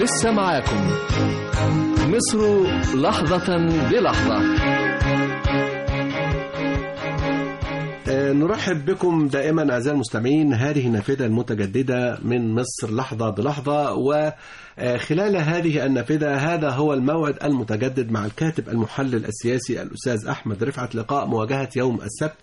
لسه معاكم مصر لحظة بلحظة آه، نرحب بكم دائما أعزائي المستمعين هذه النافذة المتجددة من مصر لحظة بلحظة وخلال هذه النافذة هذا هو الموعد المتجدد مع الكاتب المحلل السياسي الأستاذ أحمد رفعت لقاء مواجهة يوم السبت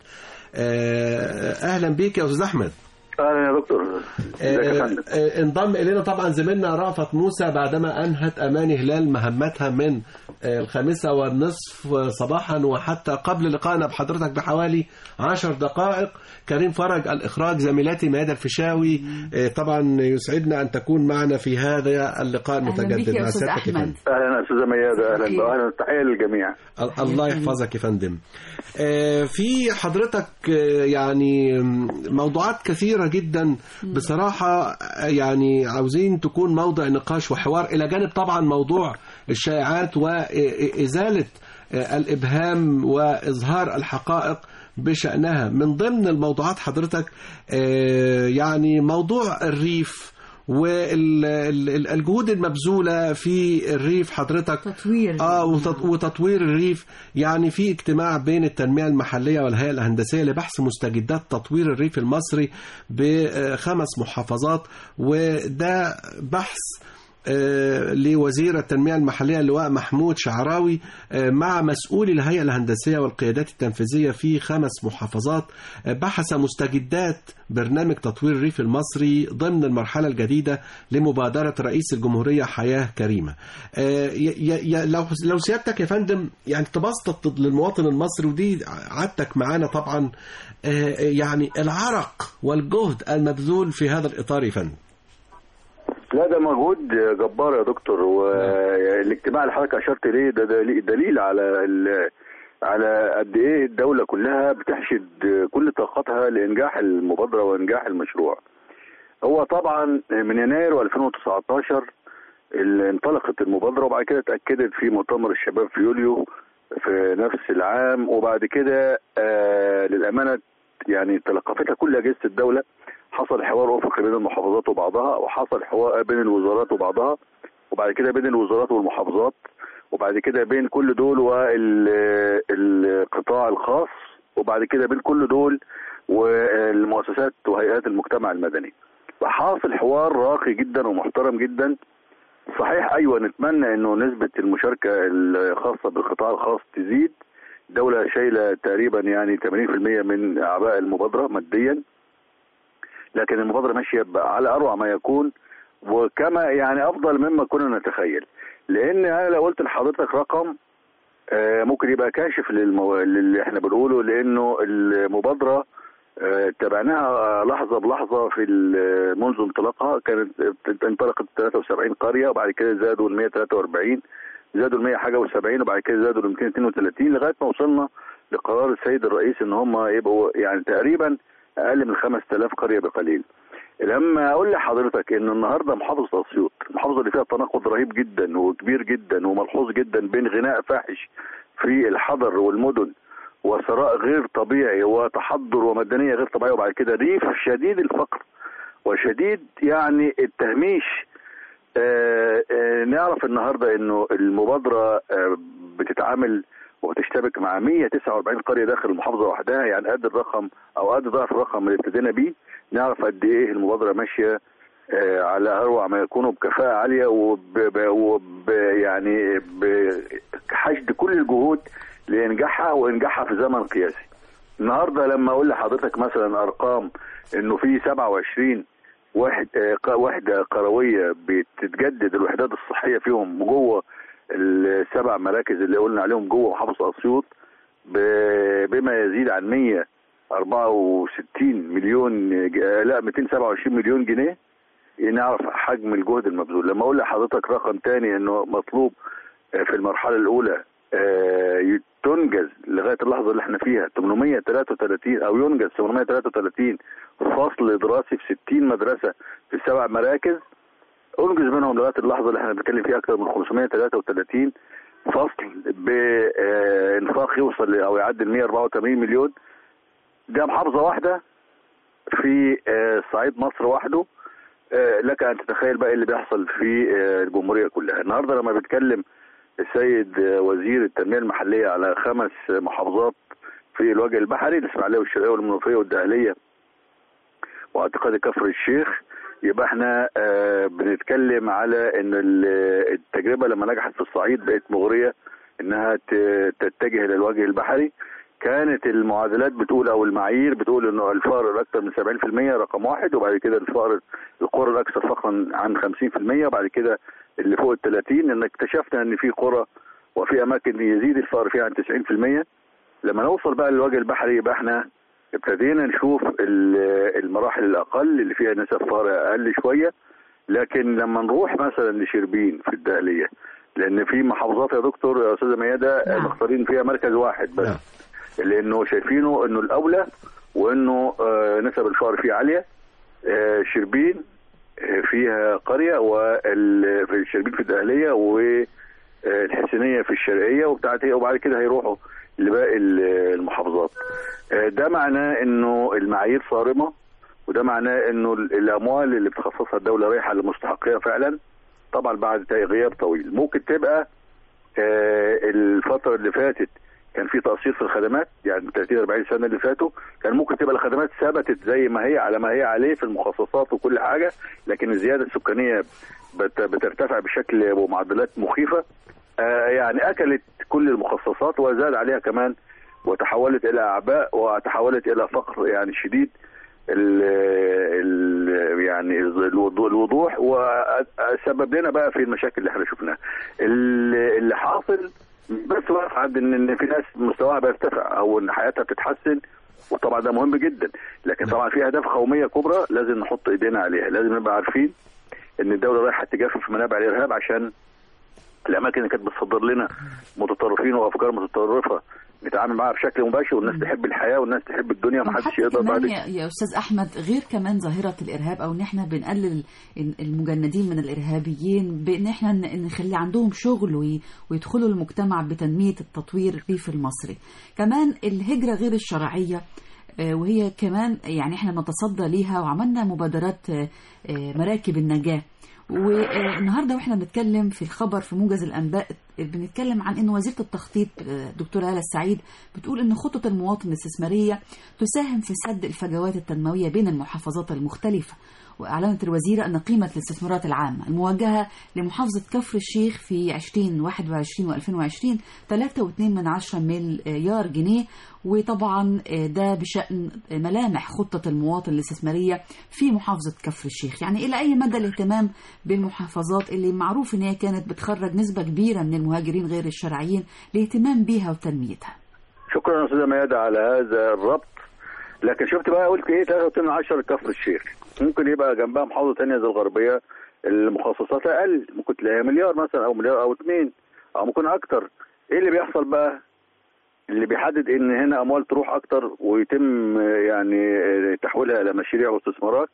آه، أهلا بك يا أستاذ أحمد اهلا يا دكتور ازيك يا آه، فندم آه، انضم الينا طبعا زميلنا رأفت موسى بعدما انهت اماني هلال مهمتها من آه، الخامسة والنصف صباحا وحتى قبل لقائنا بحضرتك بحوالي عشر دقائق كريم فرج الإخراج زميلاتي ميادة الفيشاوي آه، طبعا يسعدنا أن تكون معنا في هذا اللقاء أهلا بك المتجدد يا مع أستاذ سيادتك يا أحمد. فندم. اهلا يا استاذه ميادة اهلا أيوة. واهلا تحيه للجميع ال- الله يحفظك يا فندم آه، في حضرتك آه، يعني موضوعات كثيرة جدا بصراحة آه، يعني عاوزين تكون موضع نقاش وحوار إلى جانب طبعا موضوع الشائعات وإزالة آه، الإبهام وإظهار الحقائق بشأنها من ضمن الموضوعات حضرتك آه، يعني موضوع الريف والجهود المبذولة في الريف حضرتك تطوير اه وتط- وتطوير الريف يعني في اجتماع بين التنميه المحليه والهيئه الهندسيه لبحث مستجدات تطوير الريف المصري بخمس محافظات وده بحث آه، لوزير التنمية المحلية اللواء محمود شعراوي آه، مع مسؤولي الهيئة الهندسية والقيادات التنفيذية في خمس محافظات آه، بحث مستجدات برنامج تطوير الريف المصري ضمن المرحلة الجديدة لمبادرة رئيس الجمهورية حياة كريمة آه، ي- ي- ي- لو لو سيادتك يا فندم يعني تبسط للمواطن المصري ودي عادتك معانا طبعا آه، يعني العرق والجهد المبذول في هذا الإطار يا فندم لا ده مجهود جبار يا دكتور والاجتماع اللي حضرتك اشرت ليه ده دليل- دليل على ال- على قد ايه الدوله كلها بتحشد كل طاقتها لانجاح المبادره وانجاح المشروع. هو طبعا من يناير و2019 اللي انطلقت المبادره وبعد كده اتاكدت في مؤتمر الشباب في يوليو في نفس العام وبعد كده آه للامانه يعني تلقفتها كل اجهزه الدوله حصل حوار افقي بين المحافظات وبعضها وحصل حوار بين الوزارات وبعضها وبعد كده بين الوزارات والمحافظات وبعد كده بين كل دول والقطاع الخاص وبعد كده بين كل دول والمؤسسات وهيئات المجتمع المدني فحاصل حوار راقي جدا ومحترم جدا صحيح ايوه نتمنى انه نسبه المشاركه الخاصه بالقطاع الخاص تزيد الدوله شايله تقريبا يعني 80% من اعباء المبادره ماديا لكن المبادره ماشيه ب- على اروع ما يكون وكما يعني افضل مما كنا نتخيل لان انا لو قلت لحضرتك رقم آه، ممكن يبقى كاشف للمو... للي احنا بنقوله لانه المبادره آه، تابعناها لحظه بلحظه في ال- منذ انطلاقها كانت انطلقت 73 قريه وبعد كده زادوا ل 143 زادوا ل 100 حاجه و70 وبعد كده زادوا ل 232 لغايه ما وصلنا لقرار السيد الرئيس ان هم يبقوا يعني تقريبا اقل من 5000 قريه بقليل. لما اقول لحضرتك ان النهارده محافظه اسيوط المحافظه اللي فيها تناقض رهيب جدا وكبير جدا وملحوظ جدا بين غناء فاحش في الحضر والمدن وثراء غير طبيعي وتحضر ومدنيه غير طبيعيه وبعد كده ريف شديد الفقر وشديد يعني التهميش آه، آه، نعرف النهارده انه المبادره آه، بتتعامل وبتشتبك مع 149 قريه داخل المحافظه وحدها يعني قد الرقم او قد ضعف الرقم اللي ابتدينا بيه نعرف قد ايه المبادره ماشيه آه، على اروع ما يكون وبكفاءه عاليه وب ب- وب يعني بحشد كل الجهود لانجاحها وانجاحها في زمن قياسي. النهارده لما اقول لحضرتك مثلا ارقام انه في 27 واحد آه، ق- وحده قرويه بتتجدد الوحدات الصحيه فيهم جوه السبع مراكز اللي قلنا عليهم جوه محافظه اسيوط ب- بما يزيد عن 164 مليون ج- آه، لا 227 مليون جنيه نعرف حجم الجهد المبذول لما اقول لحضرتك رقم تاني انه مطلوب آه، في المرحله الاولى آه، تنجز لغايه اللحظه اللي احنا فيها 833 او ينجز 833 فصل دراسي في 60 مدرسه في السبع مراكز انجز منهم لغايه اللحظه اللي احنا بنتكلم فيها اكثر من 533 فصل بانفاق يوصل ل- او يعدي ال 184 مليون ده محافظه واحده في آه، صعيد مصر وحده آه، لك ان تتخيل بقى إيه اللي بيحصل في آه، الجمهوريه كلها النهارده لما بيتكلم السيد آه، وزير التنميه المحليه على خمس محافظات في الوجه البحري الاسماعيليه والشرقيه والمنوفيه والدقهليه واعتقاد كفر الشيخ يبقى احنا آه، بنتكلم على ان ال- التجربه لما نجحت في الصعيد بقت مغريه انها ت- تتجه الى الوجه البحري كانت المعادلات بتقول او المعايير بتقول انه الفقر الاكثر من 70% رقم واحد وبعد كده الفقر القرى الاكثر فقرا عن 50% وبعد كده اللي فوق ال 30 ان اكتشفنا ان في قرى وفي اماكن يزيد الفقر فيها عن 90% لما نوصل بقى للوجه البحري يبقى احنا ابتدينا نشوف ال- المراحل الاقل اللي فيها نسب فقر اقل شويه لكن لما نروح مثلا لشربين في الدهليه لان في محافظات يا دكتور يا استاذه ميادة نعم. مختارين فيها مركز واحد بس نعم. لانه شايفينه انه الاولى وانه آه، نسب الفقر فيه عاليه آه، شربين آه، فيها قريه وال- في شربين في الدهليه والحسينيه في الشرقيه وبتاعت هي وبعد كده هيروحوا لباقي ال- المحافظات آه، ده معناه انه المعايير صارمه وده معناه انه ال- الاموال اللي بتخصصها الدوله رايحه لمستحقيها فعلا طبعا بعد غياب طويل ممكن تبقى آه، الفتره اللي فاتت كان في تقصير في الخدمات يعني 30 40 سنه اللي فاتوا كان ممكن تبقى الخدمات ثبتت زي ما هي على ما هي عليه في المخصصات وكل حاجه لكن الزياده السكانيه بت- بترتفع بشكل ومعدلات مخيفه آه، يعني اكلت كل المخصصات وزاد عليها كمان وتحولت الى اعباء وتحولت الى فقر يعني شديد ال ال يعني الوضوح الوضوح وسبب لنا بقى في المشاكل اللي احنا شفناها ال- اللي حاصل بس واقف عند ان إن في ناس مستواها بيرتفع او ان حياتها بتتحسن وطبعا ده مهم جدا لكن طبعا في اهداف قوميه كبرى لازم نحط ايدينا عليها لازم نبقى عارفين ان الدوله رايحه تجافف منابع الارهاب عشان الاماكن اللي كانت بتصدر لنا متطرفين وافكار متطرفه نتعامل معاها بشكل مباشر والناس تحب الحياه والناس تحب الدنيا ومحدش وحتى يقدر كمان بعد يا, يا استاذ احمد غير كمان ظاهره الارهاب او ان احنا بنقلل المجندين من الارهابيين بان احنا ن- نخلي عندهم شغل وي- ويدخلوا المجتمع بتنميه التطوير الريف المصري كمان الهجره غير الشرعيه آه، وهي كمان يعني احنا نتصدى ليها وعملنا مبادرات آه، آه، مراكب النجاه والنهارده واحنا بنتكلم في الخبر في موجز الانباء بنتكلم عن ان وزيره التخطيط آه، دكتوره هاله السعيد بتقول ان خطط المواطن الاستثماريه تساهم في سد الفجوات التنمويه بين المحافظات المختلفه واعلنت الوزيره ان قيمه الاستثمارات العامه الموجهه لمحافظه كفر الشيخ في 2021 و2020 3.2 من عشرة مليار جنيه وطبعا آه، ده بشان ملامح خطه المواطن الاستثماريه في محافظه كفر الشيخ يعني الى اي مدى الاهتمام بالمحافظات اللي معروف ان هي كانت بتخرج نسبه كبيره من المهاجرين غير الشرعيين الاهتمام بيها وتنميتها شكرا يا استاذه ميادة على هذا الربط لكن شفت بقى قلت ايه 3 من 10 كفر الشيخ ممكن يبقى جنبها محافظه ثانيه زي الغربيه المخصصات اقل ممكن تلاقيها مليار مثلا او مليار او اثنين او ممكن اكتر ايه اللي بيحصل بقى اللي بيحدد ان هنا اموال تروح اكتر ويتم يعني تحويلها الى مشاريع واستثمارات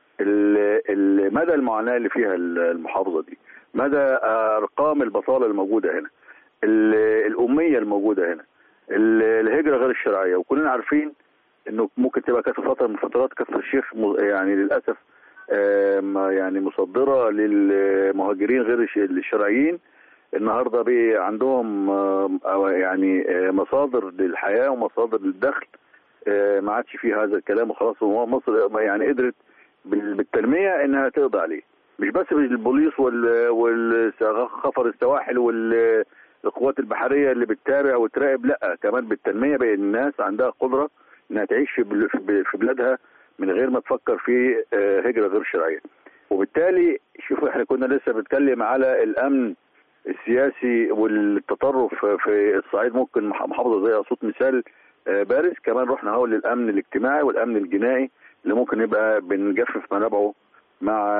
ال- ال- مدى المعاناه اللي فيها المحافظه دي مدى ارقام البطاله الموجوده هنا ال- الاميه الموجوده هنا ال- الهجره غير الشرعيه وكلنا عارفين انه ممكن تبقى كانت فتره من فترات كفر الشيخ م- يعني للاسف آم، يعني مصدره للمهاجرين غير الش- الشرعيين النهارده بقى عندهم آم، أو يعني آه، مصادر للحياه ومصادر للدخل آه، ما عادش فيه هذا الكلام وخلاص هو مصر يعني قدرت بال- بالتنميه انها تقضي عليه مش بس بالبوليس وال والخفر السواحل والقوات البحريه اللي بتتابع وتراقب لا كمان بالتنميه بين الناس عندها قدره انها تعيش في بل- في ب- في بلادها من غير ما تفكر في آه، هجره غير شرعيه وبالتالي شوف احنا كنا لسه بنتكلم على الامن السياسي والتطرف في الصعيد ممكن مح- محافظه زي اسيوط مثال آه، بارز كمان رحنا هو للامن الاجتماعي والامن الجنائي اللي ممكن يبقى بنجفف منابعه مع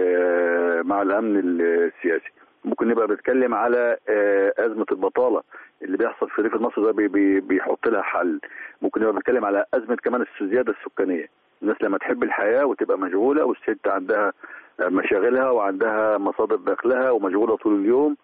ال- مع الامن السياسي ممكن نبقى بنتكلم على آه، ازمه البطاله اللي بيحصل في ريف مصر ده بي- بي- بيحط لها حل ممكن نبقى بنتكلم على ازمه كمان الزياده السكانيه الناس لما تحب الحياه وتبقى مشغوله والست عندها آه، مشاغلها وعندها مصادر دخلها ومشغوله طول اليوم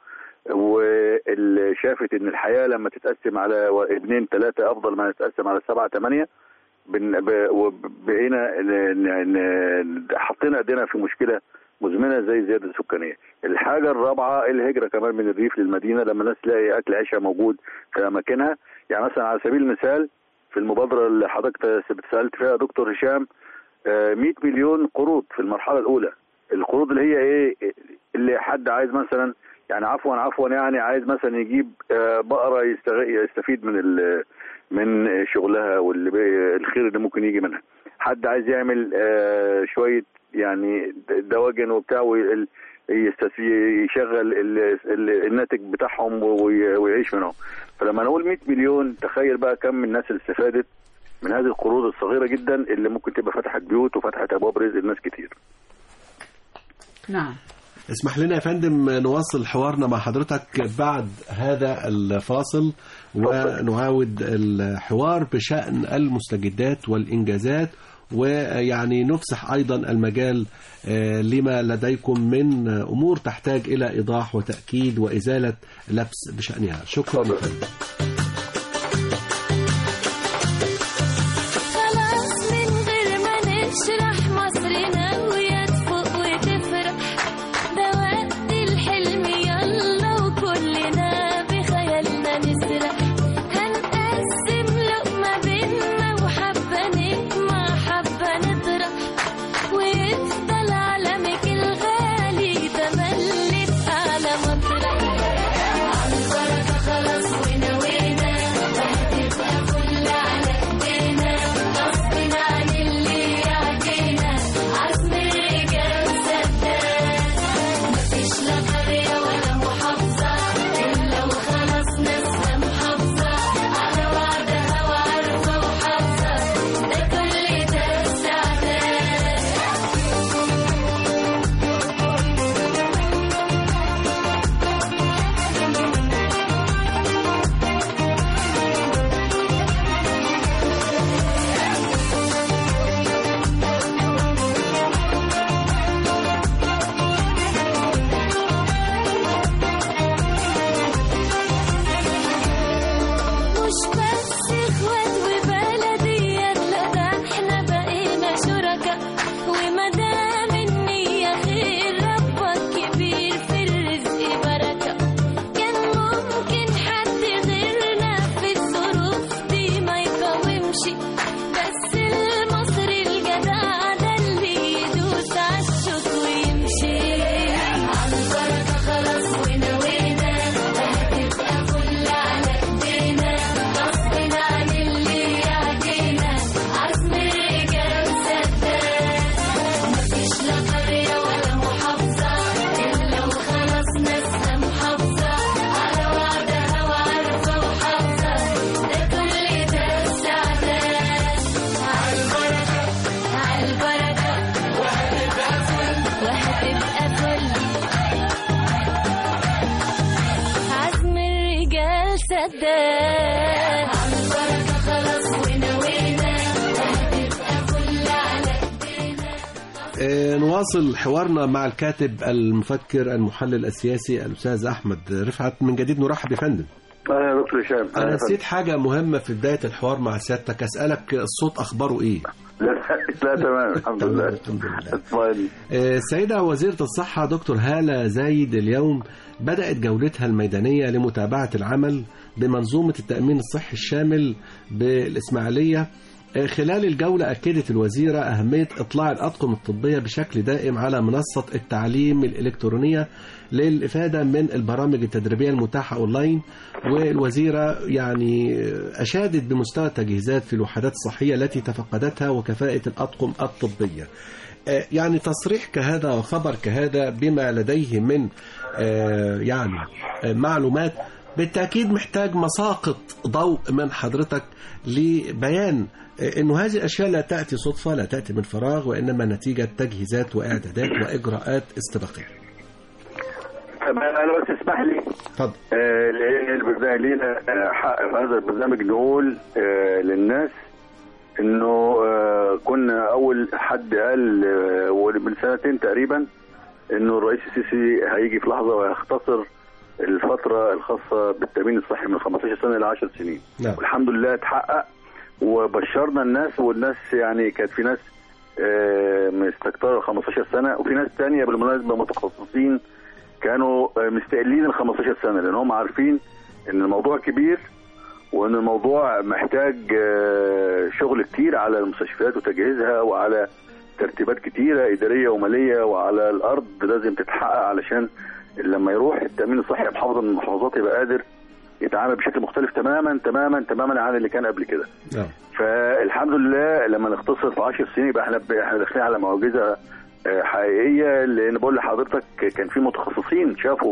واللي شافت ان الحياه لما تتقسم على ابنين ثلاثه افضل ما تتقسم على سبعه ثمانيه بن- ب- وبقينا ن- ن- حطينا ايدينا في مشكله مزمنه زي الزياده السكانيه. الحاجه الرابعه الهجره كمان من الريف للمدينه لما الناس تلاقي اكل عيشها موجود في اماكنها يعني مثلا على سبيل المثال في المبادره اللي حضرتك سالت فيها يا دكتور هشام آه، 100 مليون قروض في المرحله الاولى القروض اللي هي ايه اللي حد عايز مثلا يعني عفوا عفوا يعني عايز مثلا يجيب آه، بقره يستغ- يستفيد من ال- من شغلها واللي بي- الخير اللي ممكن يجي منها حد عايز يعمل آه، شويه يعني دواجن وبتاع وال- يستس- يشغل ال- ال- الناتج بتاعهم وي- ويعيش منهم فلما نقول 100 مليون تخيل بقى كم من الناس اللي استفادت من هذه القروض الصغيره جدا اللي ممكن تبقى فتحت بيوت وفتحت ابواب رزق لناس كتير نعم اسمح لنا يا فندم نواصل حوارنا مع حضرتك بعد هذا الفاصل ونعاود الحوار بشأن المستجدات والإنجازات ويعني نفسح أيضا المجال آه، لما لديكم من أمور تحتاج إلى إيضاح وتأكيد وإزالة لبس بشأنها شكرا يا فندم خلاص من غير ما نشرح مصر ناوية تفوق وتفرح ده وقت الحلم يلا وكلنا بخيالنا نسرح هنقسم لقمة بينا وحبة نجمع حبة نطرح ويفضل علمك الغالي تملي في أعلى مطرح عالبركة خلاص ونوينا وهتبقى فل على ايدينا غصب عن اللي يعدينا عزم الرجال سداد مفيش لا قرية ولا محافظة إلا وخلاص ناسها محافظة على وعدها وعارفة وحافظة ده كل ده استعداد مش بس اخوات وبلديات لا ده احنا بقينا شركاء ومدام النية خير ربك كبير في الرزق بركة كان ممكن حد غيرنا في الظروف دي ما يقاومش بس المصري الجدع ده اللي يدوس عالشوك ويمشي عالبركة خلاص ونوينا وهتبقى فل على ايدينا غصب عن اللي يعدينا عزم الرجال سداد مفيش لا قرية ولا محافظة إلا وخلاص ناسها محافظة على وعدها وعارفة وحافظة ده كل ده استعداد عالبركة عالبركة وهتبقى فل وهتبقى فل عزم الرجال سداد عالبركة خلاص ونوينا وهتبقى فل على ايدينا آه، نواصل حوارنا مع الكاتب المفكر المحلل السياسي الأستاذ أحمد رفعت من جديد نرحب يا فندم اهلا يا دكتور هشام أنا نسيت حاجة مهمة في بداية الحوار مع سيادتك أسألك الصوت أخباره إيه؟ لا لا تمام الحمد لله الحمد لله اطمئن آه، السيدة وزيرة الصحة دكتور هالة زايد اليوم بدأت جولتها الميدانية لمتابعة العمل بمنظومة التأمين الصحي الشامل بالإسماعيلية آه، خلال الجولة أكدت الوزيرة أهمية إطلاع الأطقم الطبية بشكل دائم على منصة التعليم الإلكترونية للإفادة من البرامج التدريبية المتاحة أونلاين والوزيرة يعني أشادت بمستوى التجهيزات في الوحدات الصحية التي تفقدتها وكفاءة الأطقم الطبية آه، يعني تصريح كهذا وخبر كهذا بما لديه من آه، يعني آه، معلومات بالتأكيد محتاج مساقط ضوء من حضرتك لبيان آه، انه هذه الاشياء لا تاتي صدفه لا تاتي من فراغ وانما نتيجه تجهيزات واعدادات واجراءات استباقيه. انا بس اسمح لي اتفضل. آه، لان البرنامج لينا آه، حق في هذا البرنامج نقول آه، للناس انه آه، كنا اول حد قال آه، ومن سنتين تقريبا انه الرئيس السيسي هيجي في لحظه ويختصر الفتره الخاصه بالتامين الصحي من 15 سنه الى 10 سنين نعم. والحمد لله اتحقق وبشرنا الناس والناس يعني كانت في ناس آه، مستكترة 15 سنة وفي ناس تانية بالمناسبة متخصصين كانوا آه، مستقلين ال 15 سنة لأن هم عارفين إن الموضوع كبير وإن الموضوع محتاج آه، شغل كتير على المستشفيات وتجهيزها وعلى ترتيبات كتيرة إدارية ومالية وعلى الأرض لازم تتحقق علشان لما يروح التأمين الصحي محافظة من المحافظات يبقى قادر يتعامل بشكل مختلف تماما تماما تماما عن اللي كان قبل كده نعم فالحمد لله لما نختصر في 10 سنين يبقى احنا احنا داخلين على معجزه آه، حقيقيه لان بقول لحضرتك كان في متخصصين شافوا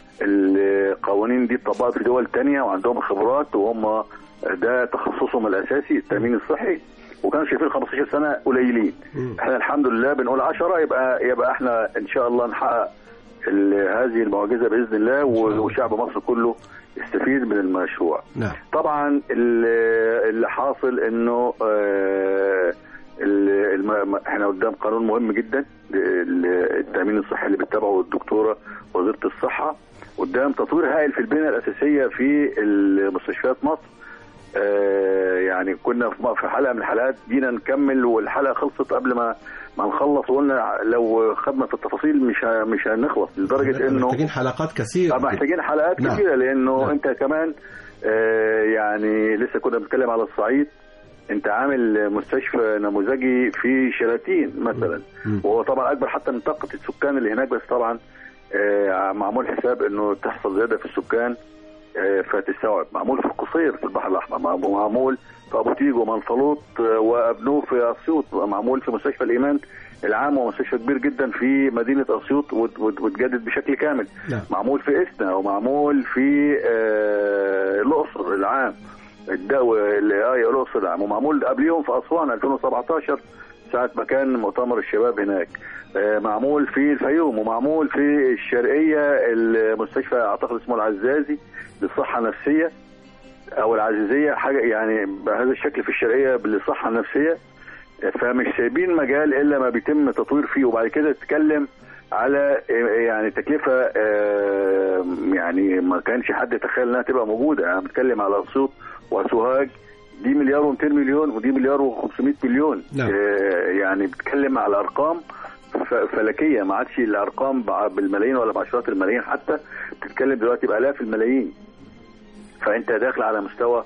القوانين دي اتطبقت في دول تانية وعندهم خبرات وهم ده تخصصهم الاساسي التامين الصحي وكانوا شايفين 15 سنه قليلين مم. احنا الحمد لله بنقول 10 يبقى يبقى احنا ان شاء الله نحقق ال- هذه المعجزه باذن الله شاء الله. وشعب مصر كله يستفيد من المشروع نعم طبعا ال- اللي حاصل انه آه، ال- الم- م- احنا قدام قانون مهم جدا ل- التامين الصحي اللي بتتابعه الدكتوره وزيره الصحه قدام تطوير هائل في البنيه الاساسيه في مستشفيات مصر آه، يعني كنا في م- في حلقه من الحلقات جينا نكمل والحلقه خلصت قبل ما ما نخلص وقلنا لو خدنا في التفاصيل مش ه- مش هنخلص لدرجه انه محتاجين حلقات كثيرة طبعا محتاجين حلقات نعم. كثيره لانه نعم. انت كمان آه، يعني لسه كنا بنتكلم على الصعيد انت عامل مستشفى نموذجي في شلاتين مثلا مم. وهو طبعا اكبر حتى من طاقه السكان اللي هناك بس طبعا آه، معمول حساب انه تحصل زياده في السكان آه، فتستوعب معمول في القصير في البحر الاحمر معمول- معمول في ابو تيج ومنفلوط آه، وابنوف في اسيوط معمول في مستشفى الايمان العام ومستشفى كبير جدا في مدينه اسيوط وت- وت- وتجدد بشكل كامل نعم. معمول في اسنا ومعمول في آه، الاقصر العام الدو اللي اه الاقصر العام ومعمول قبليهم في اسوان 2017 ساعه ما كان مؤتمر الشباب هناك آه، معمول في الفيوم ومعمول في الشرقيه المستشفى اعتقد اسمه العزازي للصحه النفسيه او العزيزيه حاجه يعني بهذا الشكل في الشرقيه للصحه النفسيه فمش سايبين مجال الا ما بيتم تطوير فيه وبعد كده تتكلم على يعني تكلفه آه، يعني ما كانش حد يتخيل انها تبقى موجوده انا بتكلم على اسيوط وسوهاج دي مليار و200 مليون ودي مليار و500 مليون نعم. آه، يعني بتتكلم على ارقام ف- فلكيه ما عادش الارقام بع- بالملايين ولا بعشرات الملايين حتى بتتكلم دلوقتي بالاف الملايين فانت داخل على مستوى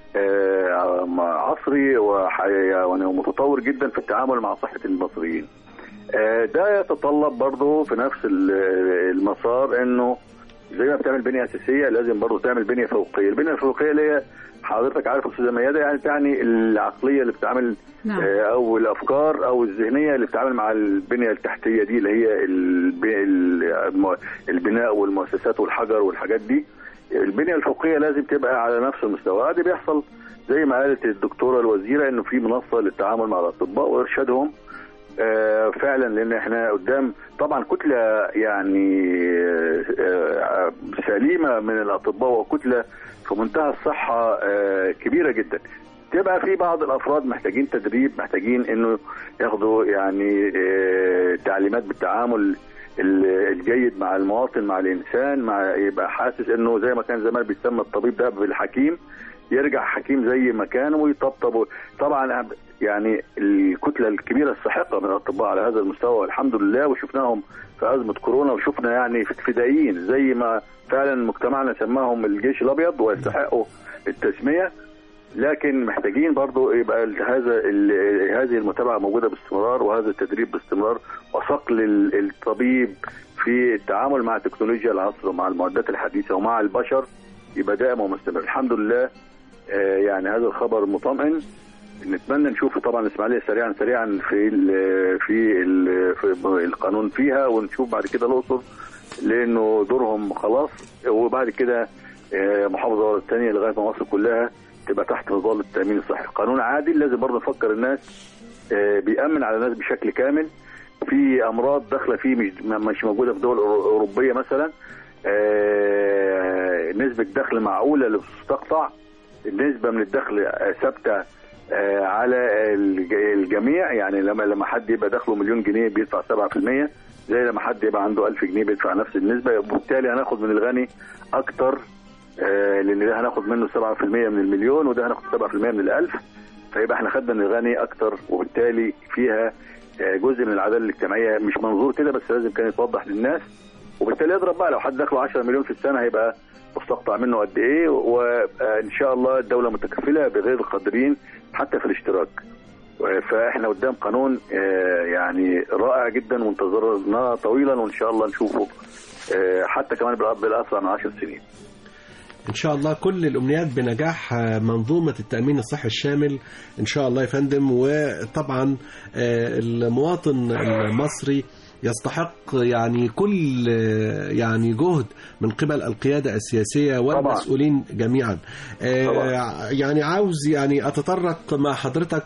آه، عصري وح- يعني ومتطور جدا في التعامل مع صحه المصريين. آه، ده يتطلب برضه في نفس ال- المسار انه زي ما بتعمل بنيه اساسيه لازم برضه تعمل بنيه فوقيه، البنيه الفوقيه اللي هي حضرتك عارف يا استاذه ميادة يعني تعني العقليه اللي بتتعامل نعم. آه، او الافكار او الذهنيه اللي بتتعامل مع البنيه التحتيه دي اللي هي الب- الم- البناء والمؤسسات والحجر والحاجات دي البنيه الفوقيه لازم تبقى على نفس المستوى هذا بيحصل زي ما قالت الدكتوره الوزيره انه في منصه للتعامل مع الاطباء وارشادهم آه، فعلا لان احنا قدام طبعا كتله يعني آه، سليمه من الاطباء وكتله في منتهى الصحه آه، كبيره جدا تبقى في بعض الافراد محتاجين تدريب محتاجين انه ياخدوا يعني آه، تعليمات بالتعامل ال- الجيد مع المواطن مع الانسان مع يبقى حاسس انه زي ما كان زمان بيسمى الطبيب ده بالحكيم يرجع حكيم زي ما كان ويطبطب طبعا يعني الكتله الكبيره الساحقه من الاطباء على هذا المستوى والحمد لله وشفناهم في ازمه كورونا وشفنا يعني فدائيين زي ما فعلا مجتمعنا سماهم الجيش الابيض ويستحقوا التسميه لكن محتاجين برضو يبقى ال- هذا ال- هذه المتابعه موجوده باستمرار وهذا التدريب باستمرار وصقل ال- الطبيب في التعامل مع تكنولوجيا العصر ومع المعدات الحديثه ومع البشر يبقى دائم ومستمر الحمد لله آه، يعني هذا الخبر مطمئن نتمنى نشوف طبعا الاسماعيليه سريعا سريعا في ال في ال في القانون فيها ونشوف بعد كده الاقصر لانه دورهم خلاص وبعد كده آه، محافظه الثانيه لغايه ما مصر كلها تبقى تحت نظام التامين الصحي قانون عادل لازم برضه نفكر الناس آه، بيأمن على الناس بشكل كامل في امراض داخله فيه مش مش موجوده في دول أورو- اوروبيه مثلا آه، نسبه دخل معقوله اللي بتستقطع النسبه من الدخل آه، ثابته آه، على الج- الجميع يعني لما لما حد يبقى دخله مليون جنيه بيدفع 7% زي لما حد يبقى عنده 1000 جنيه بيدفع نفس النسبه وبالتالي هناخد من الغني اكتر آه، لان ده هناخد منه 7% من المليون وده هناخد 7% من الألف فيبقى احنا خدنا نغني اكتر وبالتالي فيها آه، جزء من العداله الاجتماعيه مش منظور كده بس لازم كان يتوضح للناس وبالتالي يضرب بقى لو حد دخله 10 مليون في السنه هيبقى مستقطع منه قد ايه وان شاء الله الدوله متكفله بغير القادرين حتى في الاشتراك فاحنا قدام قانون آه، يعني رائع جدا وانتظرناه طويلا وان شاء الله نشوفه آه، حتى كمان بالأ- بالاسرع من 10 سنين ان شاء الله كل الامنيات بنجاح آه، منظومه التامين الصحي الشامل ان شاء الله يا فندم وطبعا آه، المواطن المصري يستحق يعني كل آه، يعني جهد من قبل القياده السياسيه والمسؤولين جميعا آه، طبعا. يعني عاوز يعني اتطرق مع حضرتك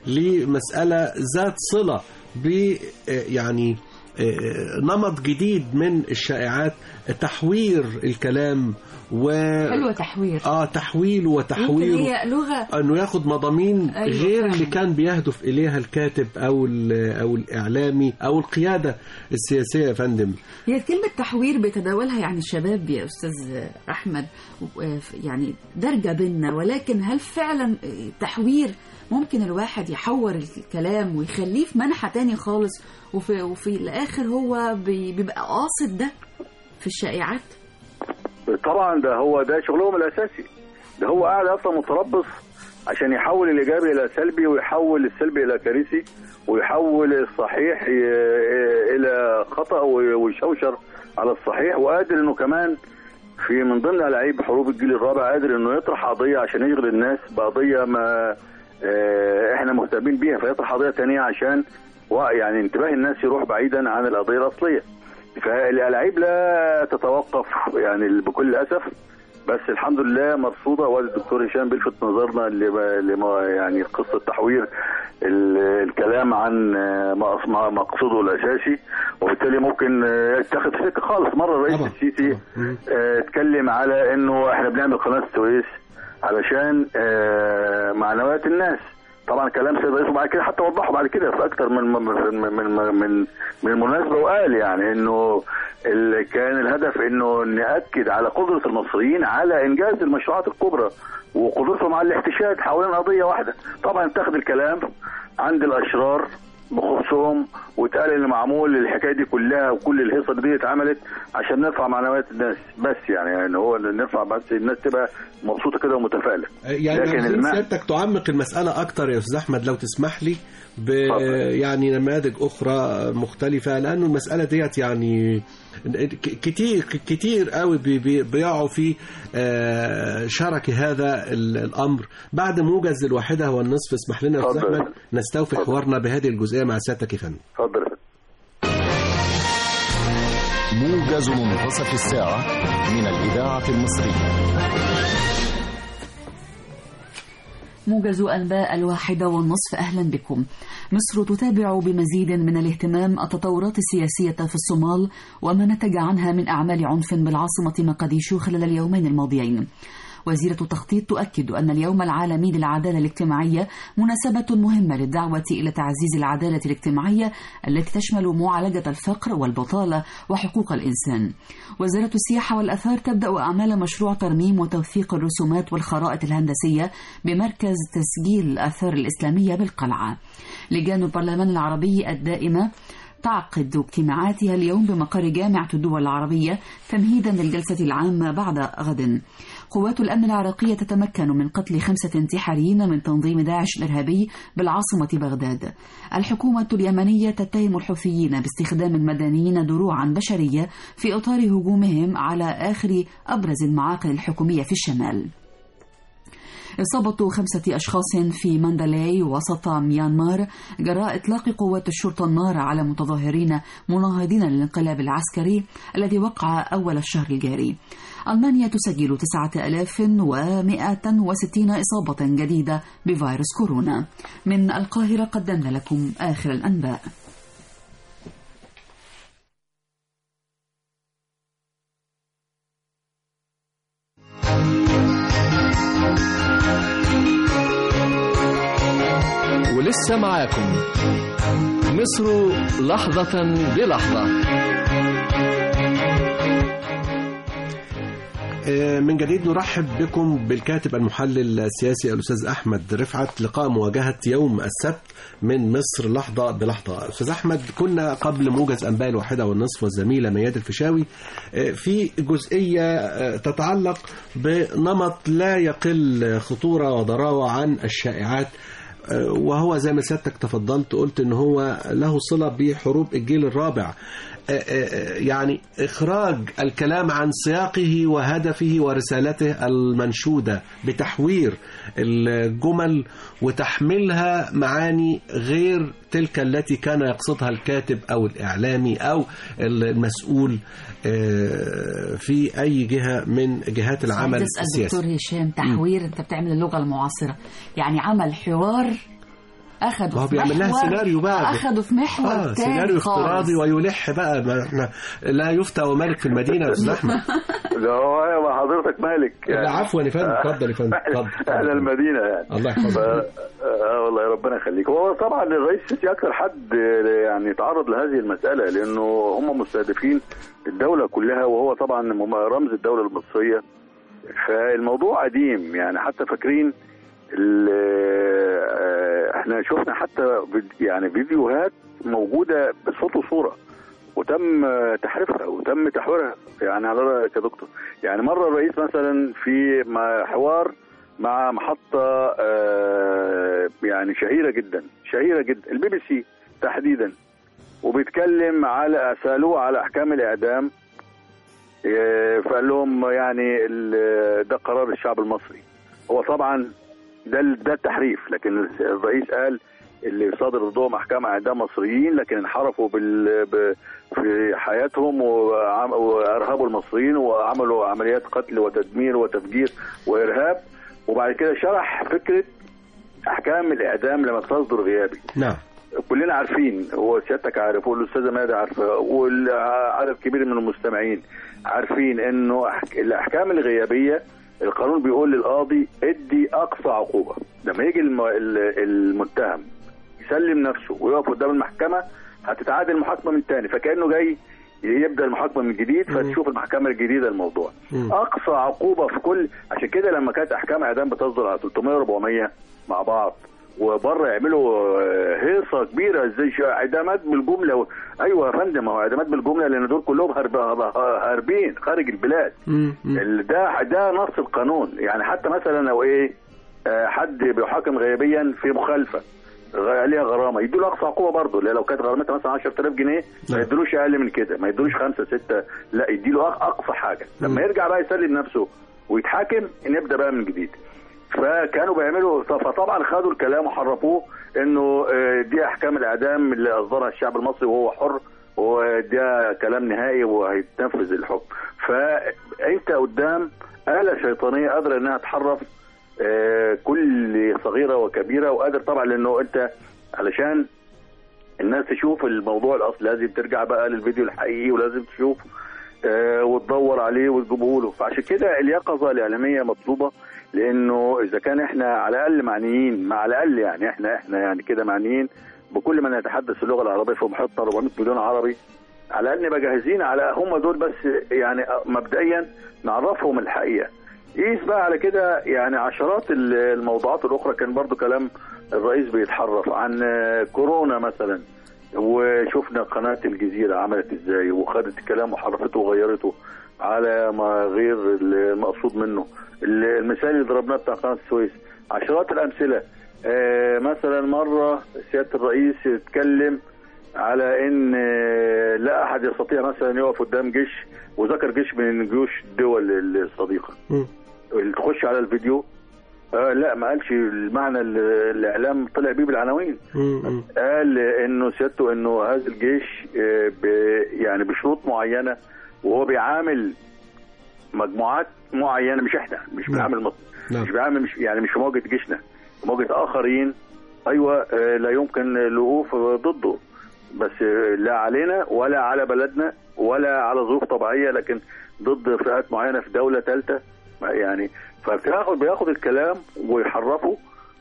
لمساله ذات صله ب آه، يعني آه، نمط جديد من الشائعات تحوير الكلام و حلوة تحوير اه تحويل يمكن وتحويل هي لغة انه ياخد مضامين أيوة غير فعلا. اللي كان بيهدف اليها الكاتب او ال- او الاعلامي او القياده السياسيه يا فندم هي كلمة تحوير بيتداولها يعني الشباب يا أستاذ أحمد و- يعني درجة بينا ولكن هل فعلا تحوير ممكن الواحد يحور الكلام ويخليه في منحى تاني خالص وفي, وفي الآخر هو بي- بيبقى قاصد ده في الشائعات طبعا ده هو ده شغلهم الاساسي ده هو قاعد اصلا متربص عشان يحول الايجابي الى سلبي ويحول السلبي الى كارثي ويحول الصحيح ي- الى خطا وي- ويشوشر على الصحيح وقادر انه كمان في من ضمن العيب حروب الجيل الرابع قادر انه يطرح قضيه عشان يشغل الناس بقضيه ما آه، احنا مهتمين بيها فيطرح قضيه تانية عشان و- يعني انتباه الناس يروح بعيدا عن القضيه الاصليه فالالعاب لا تتوقف يعني بكل اسف بس الحمد لله مرصوده وادي الدكتور هشام بيلفت نظرنا لما لما يعني قصه تحوير ال- الكلام عن آه، مقص- مقصوده الاساسي وبالتالي ممكن آه، يتخذ فكره خالص مره الرئيس طبعا. السيسي طبعا. مم. آه، اتكلم على انه احنا بنعمل قناه السويس علشان آه، معنويات الناس طبعا كلام سيد الرئيس وبعد كده حتى وضحه بعد كده في اكتر من من من من, من, من المناسبه وقال يعني انه ال- كان الهدف انه ناكد على قدره المصريين على انجاز المشروعات الكبرى وقدرتهم على الاحتشاد حوالين قضيه واحده طبعا اتخذ الكلام عند الاشرار بخصوصهم واتقال ان معمول الحكايه دي كلها وكل الهيصه دي اتعملت عشان نرفع معنويات الناس بس يعني يعني هو اللي نرفع بس الناس تبقى مبسوطه كده ومتفائله يعني لكن عايزين المعنى- سيادتك تعمق المساله اكتر يا استاذ احمد لو تسمح لي ب اتفضل. يعني نماذج اخرى مختلفه لانه المساله ديت يعني ك- كتير كتير قوي بي- بي- بيقعوا في آه، شرك هذا ال- الامر بعد موجز الواحده والنصف اسمح لنا يا استاذ اتفضل. احمد نستوفي اتفضل. حوارنا بهذه الجزئيه مع سيادتك يا فندم اتفضل يا فندم. موجز منتصف الساعة من الإذاعة المصرية موجز أنباء الواحدة والنصف أهلا بكم مصر تتابع بمزيد من الاهتمام التطورات السياسية في الصومال وما نتج عنها من أعمال عنف بالعاصمة مقديشو خلال اليومين الماضيين وزيرة التخطيط تؤكد أن اليوم العالمي للعدالة الاجتماعية مناسبة مهمة للدعوة إلى تعزيز العدالة الاجتماعية التي تشمل معالجة الفقر والبطالة وحقوق الإنسان. وزارة السياحة والأثار تبدأ أعمال مشروع ترميم وتوثيق الرسومات والخرائط الهندسية بمركز تسجيل الآثار الإسلامية بالقلعة. لجان البرلمان العربي الدائمة تعقد اجتماعاتها اليوم بمقر جامعة الدول العربية تمهيدا للجلسة العامة بعد غد. قوات الأمن العراقية تتمكن من قتل خمسة انتحاريين من تنظيم داعش الإرهابي بالعاصمة بغداد. الحكومة اليمنية تتهم الحوثيين باستخدام المدنيين دروعا بشرية في إطار هجومهم على آخر أبرز المعاقل الحكومية في الشمال. إصابة خمسة أشخاص في ماندالاي وسط ميانمار جراء إطلاق قوات الشرطة النار على متظاهرين مناهضين للانقلاب العسكري الذي وقع أول الشهر الجاري ألمانيا تسجل 9160 إصابة جديدة بفيروس كورونا من القاهرة قدمنا لكم آخر الأنباء ولسه معاكم مصر لحظة بلحظة آه، من جديد نرحب بكم بالكاتب المحلل السياسي الأستاذ أحمد رفعت لقاء مواجهة يوم السبت من مصر لحظة بلحظة أستاذ أحمد كنا قبل موجز أنباء الواحدة والنصف والزميلة مياد الفيشاوي آه، في جزئية آه، تتعلق بنمط لا يقل خطورة وضراوة عن الشائعات آه، وهو زي ما سيادتك تفضلت قلت ان هو له صلة بحروب الجيل الرابع آه، آه، يعني إخراج الكلام عن سياقه وهدفه ورسالته المنشودة بتحوير الجمل وتحميلها معاني غير تلك التي كان يقصدها الكاتب أو الإعلامي أو المسؤول آه، في أي جهة من جهات العمل تسأل السياسي دكتور هشام تحوير انت بتعمل اللغه المعاصره يعني عمل حوار اخده هو في بيعمل لها محور سيناريو بقى. اخده في محور اه تاني سيناريو خالص. افتراضي ويلح بقى ما احنا لا يفتى ومالك في المدينة يا أستاذ أحمد ده هو يا حضرتك مالك لا عفوا يا فندم اتفضل يا فندم اتفضل اهل المدينه يعني الله ف... يحفظك اه والله ربنا يخليك هو طبعا الرئيس السيسي اكثر حد يعني تعرض لهذه المساله لانه هم مستهدفين الدوله كلها وهو طبعا مم- رمز الدوله المصريه فالموضوع قديم يعني حتى فاكرين ال- آه، احنا شفنا حتى فيد- يعني فيديوهات موجوده بصوت وصوره وتم آه، تحريفها وتم تحويرها يعني على رايك يا دكتور يعني مره الرئيس مثلا في مع- حوار مع محطه آه، يعني شهيره جدا شهيره جدا البي بي سي تحديدا وبيتكلم على سالوه على احكام الاعدام آه، فقال لهم يعني ال- ده قرار الشعب المصري هو طبعا ده ال- ده التحريف لكن الرئيس قال اللي صادر ضدهم احكام اعدام مصريين لكن انحرفوا بال ب- في حياتهم وعم- وارهبوا المصريين وعملوا عمليات قتل وتدمير وتفجير وارهاب وبعد كده شرح فكره احكام الاعدام لما تصدر غيابي نعم كلنا عارفين هو سيادتك عارف والاستاذه مادة عارفه والعدد كبير من المستمعين عارفين انه أح- الاحكام الغيابيه القانون بيقول للقاضي ادي اقصى عقوبه لما يجي الم- ال- المتهم يسلم نفسه ويقف قدام المحكمه هتتعاد المحاكمه من تاني فكانه جاي يبدا المحاكمه من جديد فتشوف المحكمه الجديده الموضوع مم. اقصى عقوبه في كل عشان كده لما كانت احكام اعدام بتصدر على 300 400 مع بعض وبره يعملوا آه، هيصه كبيره ازاي شو- اعدامات بالجمله و... ايوه يا فندم هو اعدامات بالجمله لان دول كلهم هرب... هاربين خارج البلاد مم. مم. ال- ده ده نص القانون يعني حتى مثلا لو ايه آه، حد بيحاكم غيابيا في مخالفه غ- عليها غرامه يدوا له اقصى عقوبه برضه اللي لو كانت غرامتها مثلا 10000 جنيه ما نعم. يدلوش اقل من كده ما يدلوش خمسه سته لا يديله أق- اقصى حاجه مم. لما يرجع بقى يسلم نفسه ويتحاكم نبدا بقى من جديد فكانوا بيعملوا فطبعا خدوا الكلام وحرفوه انه آه، دي احكام الاعدام اللي اصدرها الشعب المصري وهو حر وده كلام نهائي وهيتنفذ الحكم فانت قدام آلة شيطانية قادرة انها تحرف آه، كل صغيرة وكبيرة وقادر طبعا لانه انت علشان الناس تشوف الموضوع الاصلي لازم ترجع بقى للفيديو الحقيقي ولازم تشوف آه، وتدور عليه وتجيبه له فعشان كده اليقظه الاعلاميه مطلوبه لانه اذا كان احنا على الاقل معنيين مع الاقل يعني احنا احنا يعني كده معنيين بكل من يتحدث اللغه العربيه في محيطنا 400 مليون عربي على الاقل نبقى جاهزين على هم دول بس يعني مبدئيا نعرفهم الحقيقه قيس بقى على كده يعني عشرات ال- الموضوعات الاخرى كان برضو كلام الرئيس بيتحرف عن آه، كورونا مثلا وشفنا قناة الجزيرة عملت ازاي وخدت الكلام وحرفته وغيرته على ما غير المقصود منه المثال اللي ضربناه بتاع قناة السويس عشرات الأمثلة آه، مثلا مرة سيادة الرئيس يتكلم على ان آه، لا احد يستطيع مثلا يقف قدام جيش وذكر جيش من جيوش الدول الصديقه مم. اللي تخش على الفيديو آه لا ما قالش المعنى اللي الاعلام طلع بيه بالعناوين مم. مم. قال انه سيادته انه هذا الجيش آه، ب- يعني بشروط معينه وهو بيعامل مجموعات معينه مش احنا مش نعم. بيعامل مصر نعم. مش بيعامل مش يعني مش في مواجهه جيشنا في مواجهه اخرين ايوه آه، لا يمكن الوقوف ضده بس آه، لا علينا ولا على بلدنا ولا على ظروف طبيعيه لكن ضد فئات معينه في دوله ثالثه يعني فبياخد بياخد الكلام ويحرفه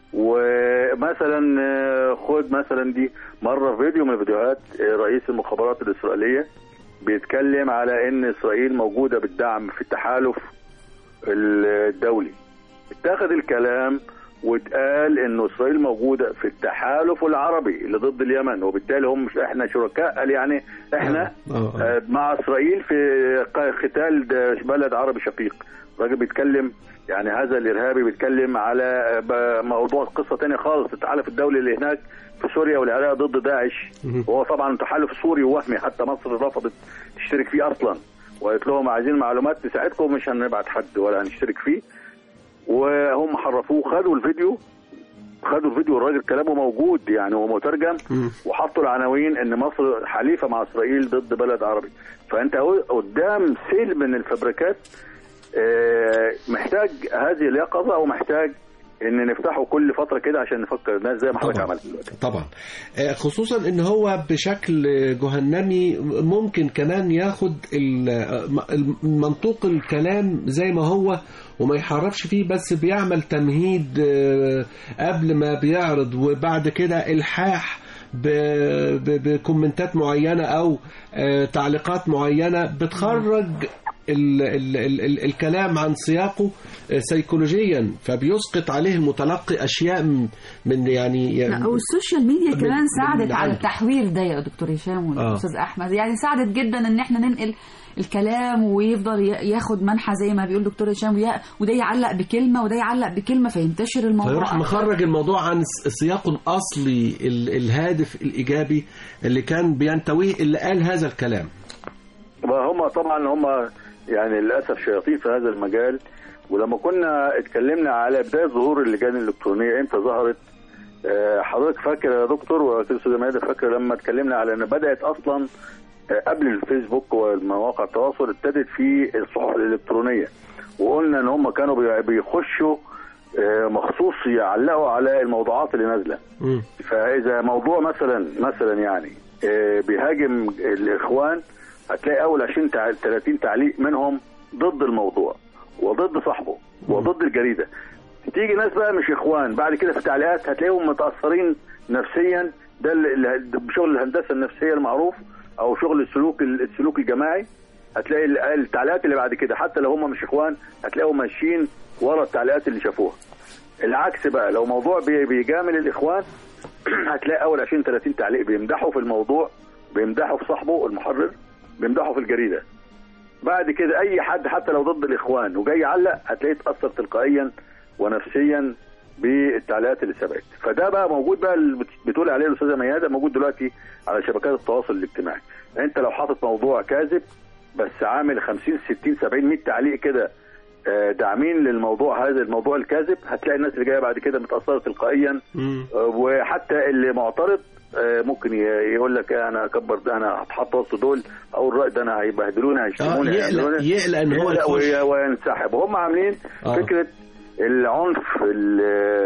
ومثلا آه، خد مثلا دي مره فيديو من فيديوهات آه، رئيس المخابرات الاسرائيليه بيتكلم على ان اسرائيل موجوده بالدعم في التحالف الدولي اتخذ الكلام واتقال انه اسرائيل موجوده في التحالف العربي اللي ضد اليمن وبالتالي هم مش احنا شركاء قال يعني احنا آه، آه. آه، مع اسرائيل في ق- قتال ده بلد عربي شقيق الراجل بيتكلم يعني هذا الارهابي بيتكلم على آه، ب- موضوع قصه تانية خالص التحالف الدولي اللي هناك في سوريا والعراق ضد داعش وهو طبعا تحالف سوري ووهمي حتى مصر رفضت تشترك فيه اصلا وقالت لهم عايزين معلومات تساعدكم مش هنبعت حد ولا هنشترك فيه وهم حرفوه خدوا الفيديو خدوا الفيديو الراجل كلامه موجود يعني هو مترجم وحطوا العناوين ان مصر حليفه مع اسرائيل ضد بلد عربي فانت أهو قدام سيل من الفبركات آه، محتاج هذه اليقظه ومحتاج ان نفتحه كل فتره كده عشان نفكر الناس زي ما حضرتك طبعاً. عملت دلوقتي طبعا آه، خصوصا ان هو بشكل جهنمي ممكن كمان ياخد ال- المنطوق الكلام زي ما هو وما يحرفش فيه بس بيعمل تمهيد آه، قبل ما بيعرض وبعد كده الحاح ب- ب- بكومنتات معينة أو آه، تعليقات معينة بتخرج ال ال ال ال الكلام عن سياقه آه، سيكولوجيا فبيسقط عليه المتلقي أشياء من- من يعني لا والسوشيال ميديا من- كمان من ساعدت على عنده. التحوير ده يا دكتور هشام آه. والاستاذ احمد يعني ساعدت جدا ان احنا ننقل الكلام ويفضل ي- ياخد منحى زي ما بيقول دكتور هشام ويا- وده يعلق بكلمه وده يعلق بكلمه فينتشر الموضوع فيروح أكتر. مخرج الموضوع عن س- سياقه الأصلي ال- الهادف الإيجابي اللي كان بينتويه اللي قال هذا الكلام هم طبعا هم يعني للاسف شياطين في هذا المجال ولما كنا اتكلمنا على بدايه ظهور اللجان الالكترونيه امتى ظهرت آه، حضرتك فاكر يا دكتور والاستاذ ميادة فاكر لما اتكلمنا على ان بدات اصلا آه، قبل الفيسبوك ومواقع التواصل ابتدت في الصحف الالكترونيه وقلنا ان هم كانوا بي- بيخشوا آه، مخصوص يعلقوا على الموضوعات اللي نازله مم. فاذا موضوع مثلا مثلا يعني آه، بيهاجم الاخوان هتلاقي اول 20 تع- 30 تعليق منهم ضد الموضوع وضد صاحبه وضد الجريده تيجي ناس بقى مش اخوان بعد كده في التعليقات هتلاقيهم متاثرين نفسيا ده ال- ال- بشغل الهندسه النفسيه المعروف او شغل السلوك السلوك الجماعي هتلاقي ال- التعليقات اللي بعد كده حتى لو هم مش اخوان هتلاقيهم ماشيين ورا التعليقات اللي شافوها العكس بقى لو موضوع بي- بيجامل الاخوان هتلاقي اول 20 30 تعليق بيمدحوا في الموضوع بيمدحوا في صاحبه المحرر بيمدحوا في الجريده بعد كده اي حد حتى لو ضد الاخوان وجاي يعلق هتلاقيه اتاثر تلقائيا ونفسيا بالتعليقات اللي سبقت فده بقى موجود بقى اللي بت- بتقول عليه الاستاذه ميادة موجود دلوقتي على شبكات التواصل الاجتماعي انت لو حاطط موضوع كاذب بس عامل 50 60 70 100 تعليق كده آه، داعمين للموضوع هذا الموضوع الكاذب هتلاقي الناس اللي جايه بعد كده متاثره تلقائيا مم. آه، وحتى اللي معترض آه، ممكن ي- يقول لك انا اكبر ده انا هتحط وسط دول او الراي ده انا هيبهدلوني اه هيشتموني يقلق هيعملوني. يقلق ان هو يقلق يخش وي- وينسحب وهم عاملين آه. فكره العنف ال-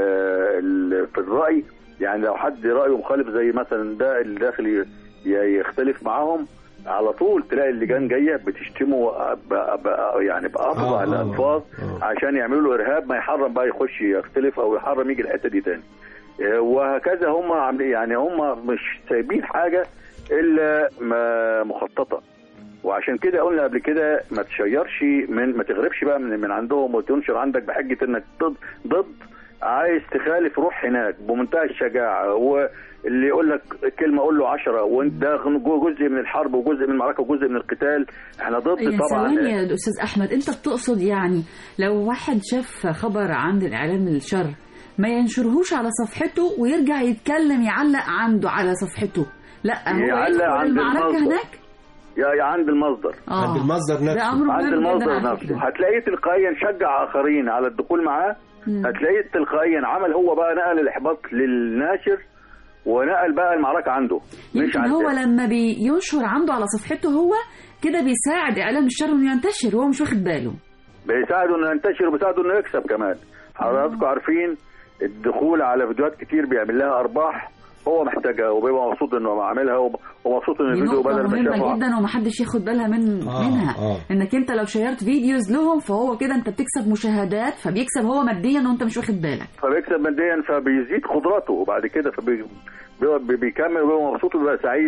ال- في الراي يعني لو حد رايه مخالف زي مثلا ده اللي داخل ي- ي- يختلف معاهم على طول تلاقي اللجان جايه بتشتمه ب- ب- يعني بافظع آه، آه، الالفاظ آه. عشان يعملوا له ارهاب ما يحرم بقى يخش يختلف او يحرم يجي الحته دي تاني آه، وهكذا هم عاملين يعني هم مش سايبين حاجه الا ما مخططه وعشان كده قلنا قبل كده ما تشيرش من ما تغربش بقى من, من عندهم وتنشر عندك بحجه انك ضد ضد عايز تخالف روح هناك بمنتهى الشجاعه واللي يقول لك كلمه قول له عشرة وانت ده جزء من الحرب وجزء من المعركه وجزء من القتال احنا ضد يعني طبعا ثواني يا استاذ احمد انت بتقصد يعني لو واحد شاف خبر عند الاعلام الشر ما ينشرهوش على صفحته ويرجع يتكلم يعلق عنده على صفحته لا هو يعلق يدخل عند المعركه المصدر. هناك يا يا عند المصدر اه عند المصدر ده نفسه امر عند مهم جدا المصدر على نفسه فكره هتلاقيه تلقائيا شجع اخرين على الدخول معاه مم. هتلاقيه تلقائيا عمل هو بقى نقل الاحباط للناشر ونقل بقى المعركه عنده مش يمكن عند هو لما بينشر عنده على صفحته هو كده بيساعد اعلام الشر انه ينتشر وهو مش واخد باله بيساعده انه ينتشر وبيساعده انه يكسب كمان حضراتكم عارفين الدخول على فيديوهات كتير بيعمل لها ارباح هو محتاجها وبيبقى مبسوط انه عاملها وب- ومبسوط ان دي الفيديو نقطة بدل ما مهمة شافه جدا ومحدش ياخد بالها من آه، منها آه. انك انت لو شيرت فيديوز لهم فهو كده انت بتكسب مشاهدات فبيكسب هو ماديا وانت مش واخد بالك فبيكسب ماديا فبيزيد قدراته وبعد كده فبيكمل وبيبقى مبسوط وبيبقى سعيد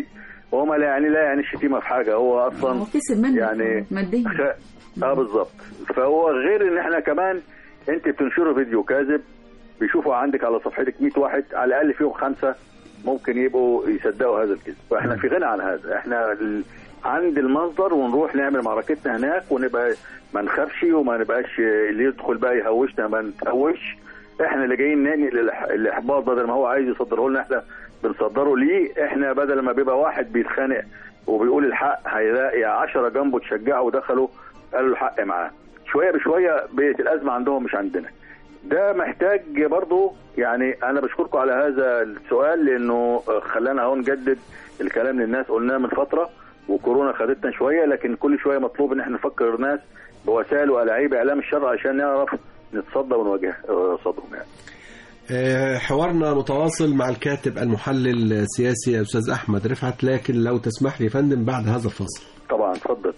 وهو لا يعني لا يعني الشتيمه في حاجه هو اصلا هو كسب منك يعني ماديا خ... اه بالظبط فهو غير ان احنا كمان انت بتنشره فيديو كاذب بيشوفوا عندك على صفحتك 100 واحد على الاقل فيهم خمسه ممكن يبقوا يصدقوا هذا الكذب فاحنا في غنى عن هذا احنا ال... عند المصدر ونروح نعمل معركتنا هناك ونبقى ما نخافش وما نبقاش اللي يدخل بقى يهوشنا ما نتهوش احنا اللي جايين ننقل الإح- الاحباط بدل ما هو عايز يصدره لنا احنا بنصدره ليه احنا بدل ما بيبقى واحد بيتخانق وبيقول الحق هيلاقي 10 جنبه تشجعه ودخلوا قالوا الحق معاه شويه بشويه بقت الازمه عندهم مش عندنا ده محتاج برضو يعني انا بشكركم على هذا السؤال لانه خلانا اهو نجدد الكلام للناس قلناه من فتره وكورونا خدتنا شويه لكن كل شويه مطلوب ان احنا نفكر الناس بوسائل والاعيب اعلام الشر عشان نعرف نتصدى ونواجه آه، صدهم يعني آه، حوارنا متواصل مع الكاتب المحلل السياسي الأستاذ أحمد رفعت لكن لو تسمح لي يا فندم بعد هذا الفصل طبعا اتفضل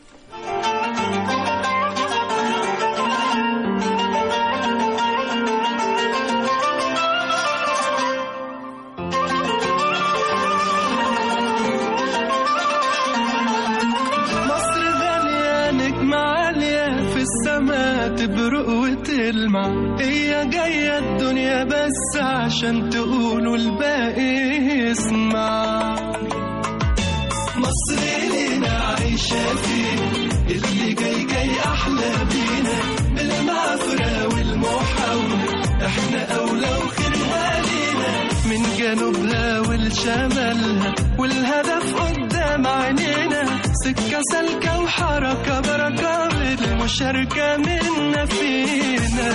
مصر غالية نجمة عالية في السما تبرق وتلمع هي جاية الدنيا بس عشان تقولوا الباقي يسمع مصر لينا عايشة فيه اللي جاي جاي أحلى بينا بالمعفرة والمحاولة احنا أولى وخيرها لينا من جنوبها ولشمالها والهدف قدام عينينا سكة سالكة وحركة بركة بالمشاركة منا فينا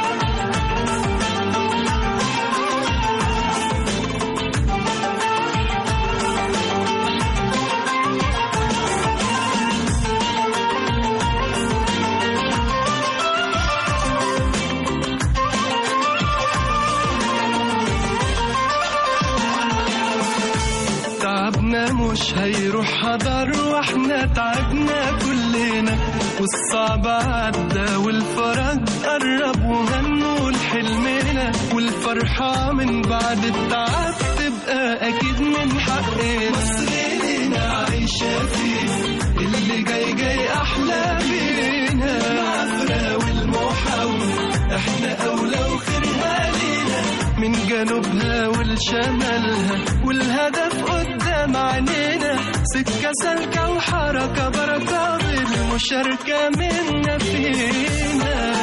تعبنا مش هيروح هدر واحنا تعبنا كلنا والصعب عدى والفرج قرب وهنقول حلمنا والفرحة من بعد التعب تبقى أكيد من حقنا مصر لينا عايشة فيه اللي جاي جاي أحلى بينا العفرة والمحاولة احنا أولى وخيرها لينا من جنوبها ولشمالها والهدف قدام عينينا سكة سالكة وحركة بركة بالمشاركة منا فينا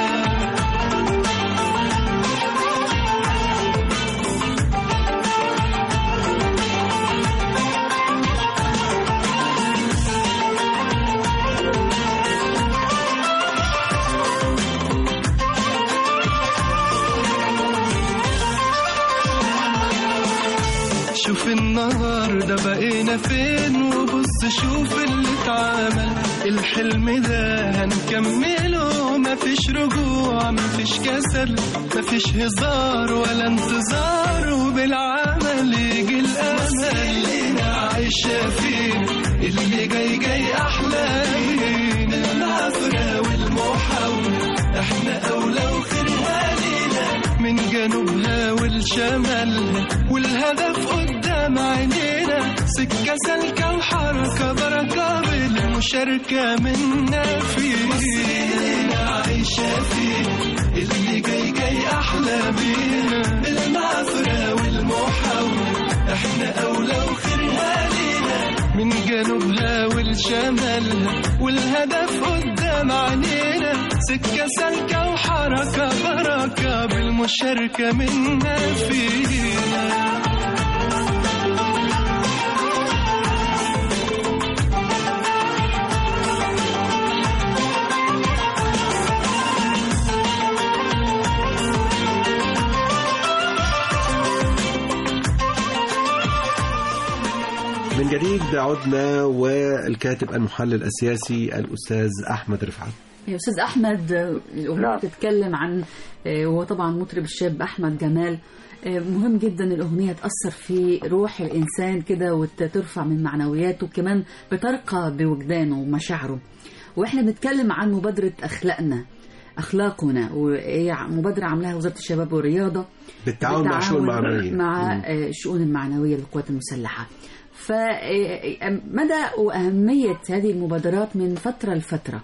شوف النهاردة بقينا فين وبص شوف اللي اتعمل الحلم ده هنكمله مفيش رجوع مفيش كسل مفيش هزار ولا انتظار وبالعمل يجي الأمل اللي عايشة فين اللي جاي جاي أحلى بينا العفرة والمحاولة احنا أولى وخيرها لينا من جنوبها ولشمالها والهدف قدام عينينا سكة سالكة وحركة بركة بالمشاركة منا فينا عايشة فيه اللي جاي جاي أحلى بينا بالمعفرة والمحاولة احنا أولى وخيرها لينا من جنوبها ولشمالها والهدف قدام عينينا سكة سالكة وحركة بركة بالمشاركة منا فينا من جديد عدنا والكاتب المحلل السياسي الأستاذ أحمد رفعت يا استاذ احمد آه، الاغنيه نعم. بتتكلم عن آه، وهو طبعا مطرب الشاب احمد جمال آه، مهم جدا الاغنيه تاثر في روح الانسان كده وترفع من معنوياته كمان بترقى بوجدانه ومشاعره واحنا بنتكلم عن مبادره اخلاقنا اخلاقنا وهي مبادره عاملاها وزاره الشباب والرياضه بالتعاون مع الشؤون بالتعاون المعنوية مع مم. آه، الشؤون المعنويه للقوات المسلحه فمدى وأهمية هذه المبادرات من فترة لفترة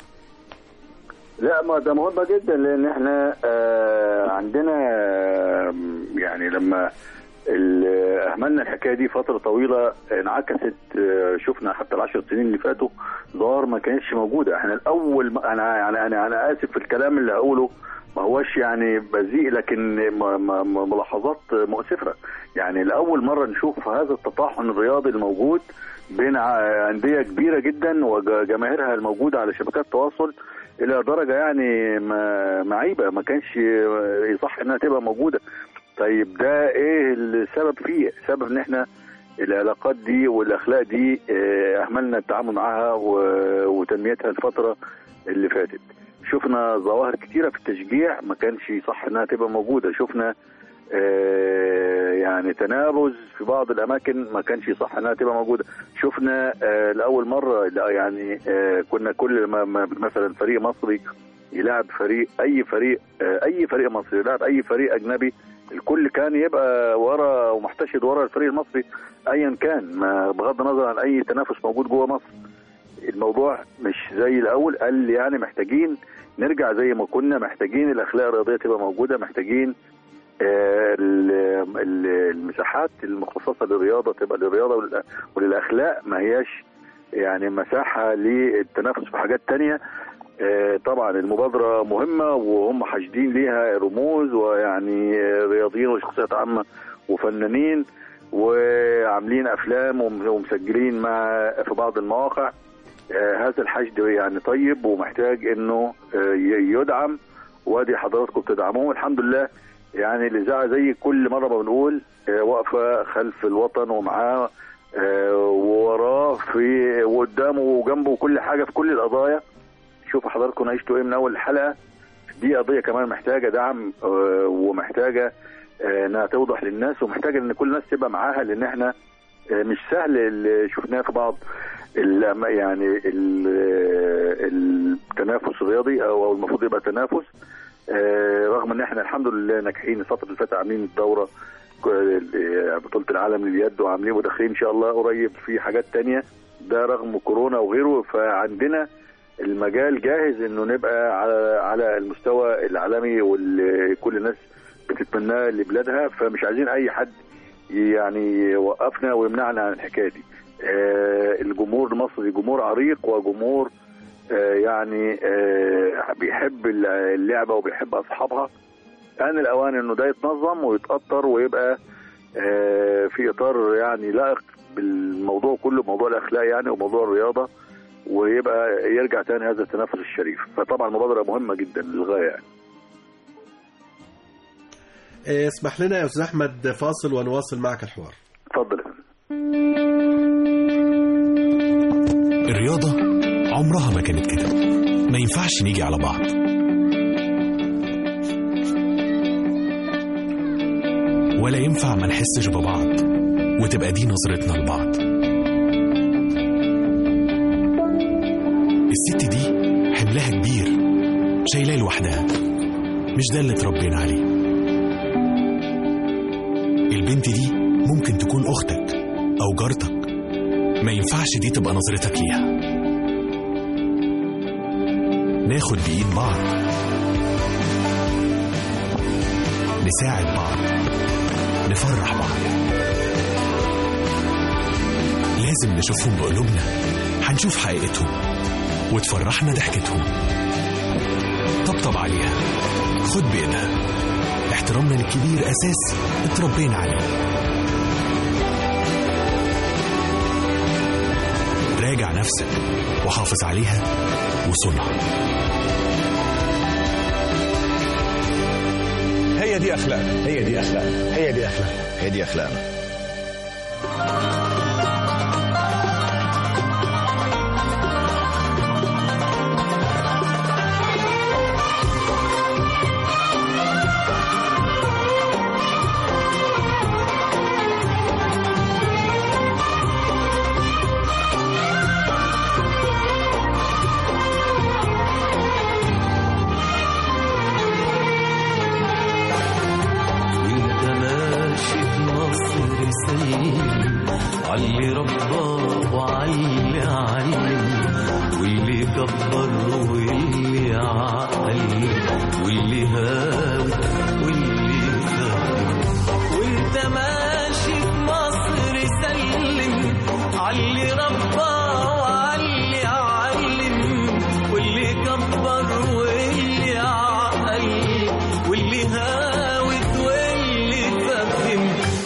لا ما ده مهمة جدا لأن احنا آه عندنا آه يعني لما ال- أهملنا الحكاية دي فترة طويلة انعكست آه شفنا حتى العشر سنين اللي فاتوا ظاهر ما كانتش موجودة احنا الأول ما- أنا يعني أنا أنا آسف في الكلام اللي هقوله ما هوش يعني بذيء لكن م- م- م- ملاحظات مؤسفة يعني لأول مرة نشوف هذا التطاحن الرياضي الموجود بين ع- أندية كبيرة جدا وجماهيرها الموجودة على شبكات التواصل الى درجه يعني ما- معيبه ما كانش يصح انها تبقى موجوده طيب ده ايه السبب فيه سبب ان احنا العلاقات دي والاخلاق دي آه، اهملنا التعامل معاها و- وتنميتها الفتره اللي فاتت شفنا ظواهر كتيره في التشجيع ما كانش يصح انها تبقى موجوده شفنا آه، يعني تنابز في بعض الاماكن ما كانش يصح انها تبقى موجوده شفنا آه، لاول مره لا يعني آه، كنا كل ما ما مثلا فريق مصري يلعب فريق اي فريق آه، اي فريق مصري يلعب اي فريق اجنبي الكل كان يبقى ورا ومحتشد ورا الفريق المصري ايا كان ما بغض النظر عن اي تنافس موجود جوه مصر الموضوع مش زي الاول قال يعني محتاجين نرجع زي ما كنا محتاجين الاخلاق الرياضيه تبقى موجوده محتاجين آه، ال- ال- المساحات المخصصه للرياضه تبقى للرياضه ولل- وللاخلاق ما هياش يعني مساحه للتنافس في حاجات تانية آه، طبعا المبادره مهمه وهم حاشدين ليها رموز ويعني آه، رياضيين وشخصيات عامه وفنانين وعاملين افلام وم- ومسجلين مع في بعض المواقع آه، هذا الحشد يعني طيب ومحتاج انه آه، ي- يدعم وادي حضراتكم بتدعموه الحمد لله يعني الاذاعه زي كل مره ما بنقول آه، واقفه خلف الوطن ومعاه آه، ووراه في وقدامه وجنبه كل حاجه في كل القضايا شوفوا حضراتكم عشتوا ايه من اول الحلقه دي قضيه كمان محتاجه دعم آه، ومحتاجه آه، انها توضح للناس ومحتاجه ان كل الناس تبقى معاها لان احنا آه، مش سهل اللي شفناه في بعض ال- يعني ال- التنافس الرياضي او أو المفروض يبقى تنافس آه، رغم ان احنا الحمد لله ناجحين الفتره اللي فاتت عاملين الدوره ك- بطوله العالم لليد وعاملين وداخلين ان شاء الله قريب في حاجات تانية ده رغم كورونا وغيره فعندنا المجال جاهز انه نبقى على على المستوى العالمي واللي كل الناس بتتمناه لبلادها فمش عايزين اي حد يعني يوقفنا ويمنعنا عن الحكايه دي. آه، الجمهور المصري جمهور عريق وجمهور آه، يعني آه، بيحب اللعبه وبيحب اصحابها آن الأوان إنه ده يتنظم ويتأطر ويبقى آه، في إطار يعني لائق بالموضوع كله موضوع الأخلاق يعني وموضوع الرياضة ويبقى يرجع تاني هذا التنافس الشريف فطبعا مبادرة مهمة جدا للغاية يعني آه، اسمح لنا يا أستاذ أحمد فاصل ونواصل معك الحوار اتفضل يا فندم. الرياضة عمرها ما كانت كده ما ينفعش نيجي على بعض ولا ينفع ما نحسش ببعض وتبقى دي نظرتنا لبعض الست دي حملها كبير شايلاه لوحدها مش ده اللي اتربينا عليه البنت دي ممكن تكون أختك أو جارتك ما ينفعش دي تبقى نظرتك ليها ناخد بإيد بعض نساعد بعض نفرح بعض لازم نشوفهم بقلوبنا هنشوف حقيقتهم وتفرحنا ضحكتهم طبطب عليها خد بإيدها احترامنا للكبير أساس اتربينا عليه راجع نفسك وحافظ عليها وصونها هي دي اخلاق هي دي اخلاق هي دي أخلاق هي دي أخلاقنا وانت ماشي في مصر سليم علي ربى وعلي علم واللي كبر واللي عقل واللي هاوي واللي فهم وانت ماشي في مصر سلم علي ربى وعلي علم واللي كبر واللي عقل واللي هاوت واللي فهم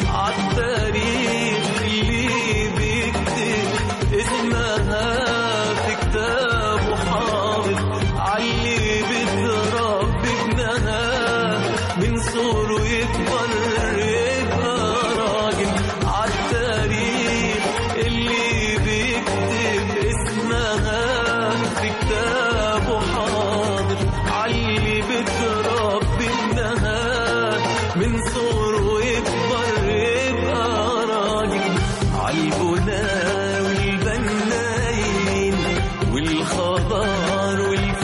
عالتاريخ اللي بيكتب اسمها في كتابه حاضر علي بتربي ابنها من صغره يكبر يبقى راجل عالتاريخ اللي بيكتب اسمها في كتابه حاضر علي بتربي ابنها من صغره يكبر يبقى راجل عالبنا والبنايين والخضار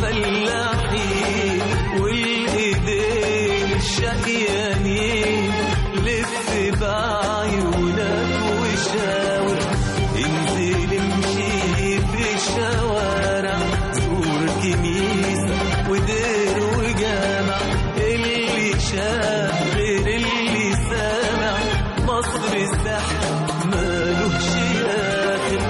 والفلاحين والايدين الشقيانين لف بعيونك وشاور انزل امشي في الشوارع زور كنيسة ودير وجامع اللي شاف غير اللي سامع مصر الزحمة مالوش آخر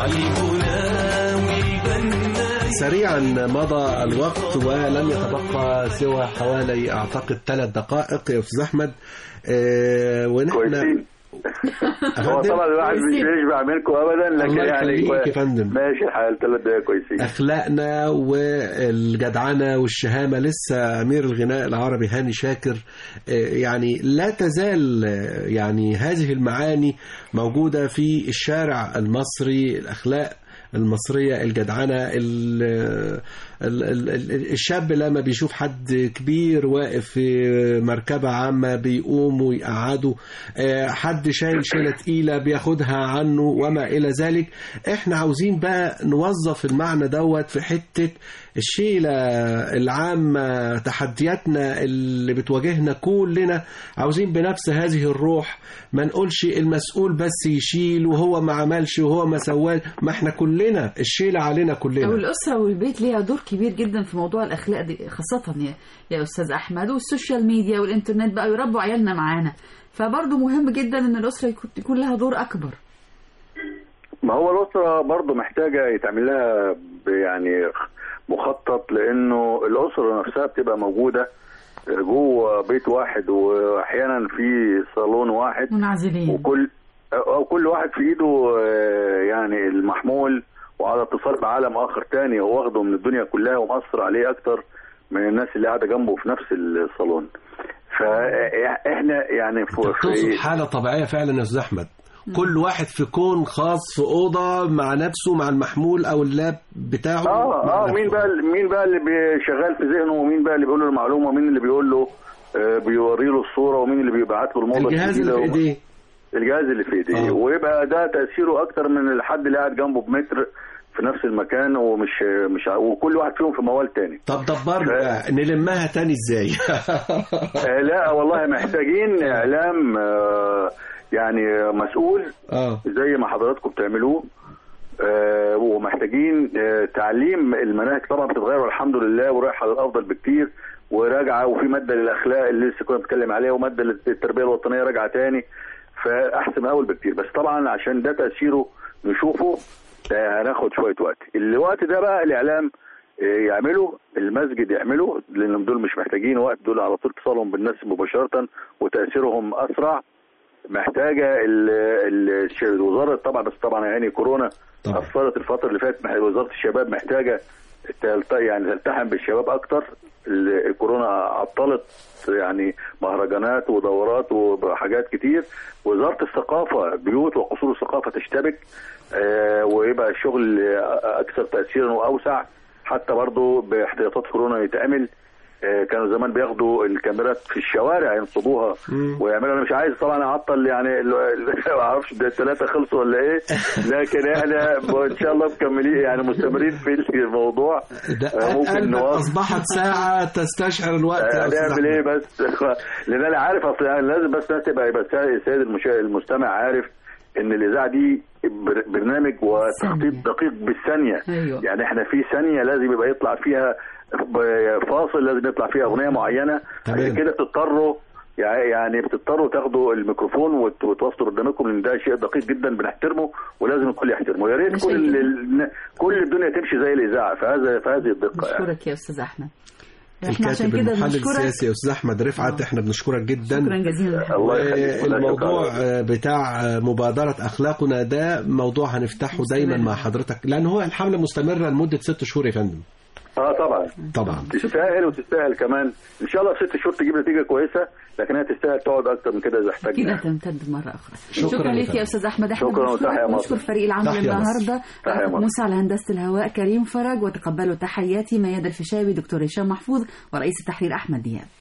عالبنا والبنا سريعا مضى الوقت ولم يتبقى سوى حوالي اعتقد ثلاث دقائق يا استاذ احمد آه، ونحن كويسين هو طبعا الواحد مش بيشبع منكم ابدا لكن الله يعني يخليك يا فندم. ماشي الحال ثلاث دقايق كويسين اخلاقنا والجدعنه والشهامه لسه امير الغناء العربي هاني شاكر آه، يعني لا تزال آه، يعني هذه المعاني موجوده في الشارع المصري الاخلاق المصرية الجدعنة ال ال ال ال الشاب لما بيشوف حد كبير واقف في مركبة عامة بيقوم ويقعده آه، حد شايل شيلة تقيلة بياخدها عنه وما إلى ذلك احنا عاوزين بقى نوظف المعنى دوت في حتة الشيلة العامة تحدياتنا اللي بتواجهنا كلنا عاوزين بنفس هذه الروح ما نقولش المسؤول بس يشيل وهو ما عملش وهو ما سواش ما احنا كلنا الشيلة علينا أو كلنا الأسرة والبيت ليها دور كبير جدا في موضوع الأخلاق دي خاصة يا, يا أستاذ أحمد والسوشيال ميديا والإنترنت بقى يربوا عيالنا معانا فبرضه مهم جدا إن الأسرة يكون- يكون لها دور أكبر ما هو الأسرة برضه محتاجة يتعمل لها ب- يعني مخطط لأنه الأسرة نفسها بتبقى موجودة جوه بيت واحد وأحيانا في صالون واحد منعزلين وكل أو كل واحد في إيده آه، يعني المحمول وعلى اتصال بعالم آخر تاني هو واخده من الدنيا كلها ومأثر عليه أكتر من الناس اللي قاعدة جنبه في نفس الصالون فإحنا يعني في تقصد حالة طبيعية فعلا يا أستاذ أحمد كل واحد في كون خاص في أوضة مع نفسه مع المحمول أو اللاب بتاعه اه مع اه نفسه. مين بقى مين بقى اللي بي- شغال في ذهنه ومين بقى اللي بيقول له المعلومه ومين اللي بيقول له آه بيوري له الصوره ومين اللي بيبعت له الموضه الجهاز اللي في الجديدة و- إيديه الجهاز اللي في ايديه آه. ويبقى ده تاثيره اكتر من الحد اللي قاعد جنبه بمتر في نفس المكان ومش مش ع- وكل واحد فيهم في موال تاني طب دبر بقى نلمها تاني إزاي آه لا والله محتاجين اعلام آه يعني مسؤول اه زي ما حضراتكم بتعملوه آه، ومحتاجين آه، تعليم المناهج طبعا بتتغير والحمد لله ورايحه للافضل بكتير وراجعه وفي ماده للاخلاق اللي لسه كنا بنتكلم عليها وماده للتربيه الوطنيه راجعه تاني فاحسن من اول بكتير بس طبعا عشان ده تاثيره نشوفه آه، هناخد شويه وقت الوقت ده بقى الاعلام آه، يعمله المسجد يعمله لان دول مش محتاجين وقت دول على طول اتصالهم بالناس مباشره وتاثيرهم اسرع محتاجه ال ال الش- الوزاره طبعا بس طبعا يعني كورونا طبعا. اثرت الفتره اللي فاتت مح- وزاره الشباب محتاجه تلت- يعني تلتحم بالشباب اكتر ال- الكورونا عطلت يعني مهرجانات ودورات وحاجات كتير وزاره الثقافه بيوت وقصور الثقافه تشتبك آه، ويبقى الشغل آه، اكثر تاثيرا واوسع حتى برضه باحتياطات كورونا يتعمل آه، كانوا زمان بياخدوا الكاميرات في الشوارع ينصبوها ويعملوا انا مش عايز طبعا اعطل يعني ال- ال- ما اعرفش ده الثلاثه خلصوا ولا ايه لكن احنا ان شاء الله مكملين يعني مستمرين في الموضوع ده آه، ممكن قلبك نواصل أصبحت ساعة تستشعر الوقت يا أستاذ هنعمل أحمد. ايه بس لان انا عارف اصل يعني لازم بس الناس تبقى يبقى السيد المشا... المستمع عارف ان الاذاعه دي بر- برنامج وتخطيط دقيق بالثانيه أيوة. يعني احنا في ثانيه لازم يبقى يطلع فيها ب- فاصل لازم يطلع فيها اغنيه معينه تمام. عشان كده بتضطروا يع- يعني بتضطروا تاخدوا الميكروفون وت- وتوصلوا قدامكم لان ده شيء دقيق جدا بنحترمه ولازم الكل يحترمه يا ريت عشان كل كده. ال- كل الدنيا تمشي زي الاذاعه فهذا فهذه الدقه يعني. نشكرك يا استاذ احمد احنا عشان الكاتب كده المحلل بنشكرك السياسي يا استاذ احمد رفعت احنا بنشكرك جدا شكرا جزيلا الله يخليك الموضوع بتاع مبادرة أخلاقنا ده موضوع هنفتحه دايما مع حضرتك لأن هو الحملة مستمرة لمدة ست شهور يا فندم اه طبعا طبعا تستاهل وتستاهل كمان ان شاء الله في ست شهور تجيب نتيجه كويسه لكن هي تستاهل تقعد اكتر من كده اذا كده احتاجنا تمتد مرة أخرى شكراً شكرا يا لك فندم. يا أستاذ أحمد احنا شكراً بنشكرك وتحية ونشكر مصر. فريق العمل تحية النهاردة تحية مصر. موسى على هندسة الهواء كريم فرج وتقبلوا تحياتي مياد الفيشاوي دكتور هشام محفوظ ورئيس التحرير أحمد دياب